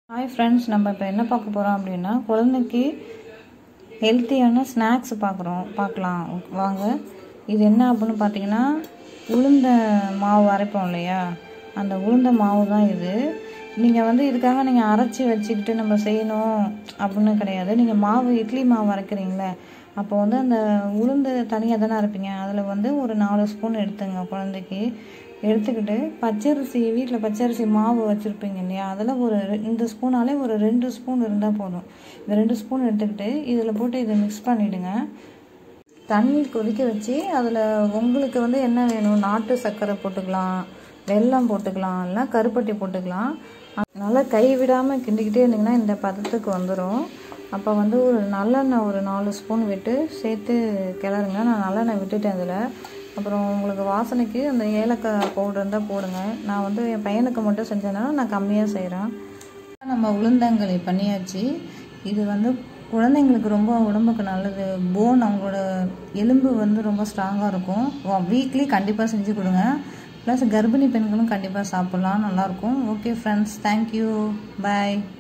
hi friends நம்ம இப்போ என்ன பார்க்க போகிறோம் அப்படின்னா குழந்தைக்கு ஹெல்த்தியான ஸ்நாக்ஸ் பார்க்குறோம் பார்க்கலாம் வாங்க இது என்ன அப்படின்னு பார்த்தீங்கன்னா உளுந்த மாவு அரைப்போம் இல்லையா அந்த உளுந்த மாவு தான் இது நீங்கள் வந்து இதுக்காக நீங்கள் அரைச்சி வச்சுக்கிட்டு நம்ம செய்யணும் அப்படின்னு கிடையாது நீங்கள் மாவு இட்லி மாவு அரைக்கிறீங்களே அப்போ வந்து அந்த உளுந்து தனியாக தானே அரைப்பீங்க அதில் வந்து ஒரு நாலு ஸ்பூன் எடுத்துங்க குழந்தைக்கு எடுத்துக்கிட்டு பச்சரிசி வீட்டில் பச்சரிசி மாவு வச்சுருப்பீங்க இல்லையா அதில் ஒரு ரெ- இந்த ஸ்பூனாலே ஒரு ரெண்டு ஸ்பூன் இருந்தால் போதும் இந்த ரெண்டு ஸ்பூன் எடுத்துக்கிட்டு இதில் போட்டு இதை மிக்ஸ் பண்ணிவிடுங்க தண்ணி கொதிக்க வச்சு அதில் உங்களுக்கு வந்து என்ன வேணும் நாட்டு சர்க்கரை போட்டுக்கலாம் வெல்லம் போட்டுக்கலாம் இல்லை கருப்பட்டி போட்டுக்கலாம் அ- நல்லா கை விடாமல் கிண்டிக்கிட்டே இருந்தீங்கன்னா இந்த பதத்துக்கு வந்துடும் அப்போ வந்து ஒரு நல்லெண்ணெய் ஒரு நாலு ஸ்பூன் விட்டு சேர்த்து கிளறுங்க நான் நல்லெண்ணெய் விட்டுட்டேன் அதில் அப்புறம் உங்களுக்கு வாசனைக்கு அந்த ஏலக்காய் பவுடர் இருந்தால் போடுங்க நான் வந்து என் பையனுக்கு மட்டும் செஞ்சதுனால நான் கம்மியாக செய்கிறேன் நம்ம உளுந்தங்களி பண்ணியாச்சு இது வந்து குழந்தைங்களுக்கு ரொம்ப உடம்புக்கு நல்லது போன் அவங்களோட எலும்பு வந்து ரொம்ப ஸ்ட்ராங்காக இருக்கும் வீக்லி கண்டிப்பாக செஞ்சு கொடுங்க ப்ளஸ் கர்ப்பிணி பெண்களும் கண்டிப்பாக சாப்பிட்லாம் நல்லாயிருக்கும் ஓகே ஃப்ரெண்ட்ஸ் தேங்க்யூ பாய்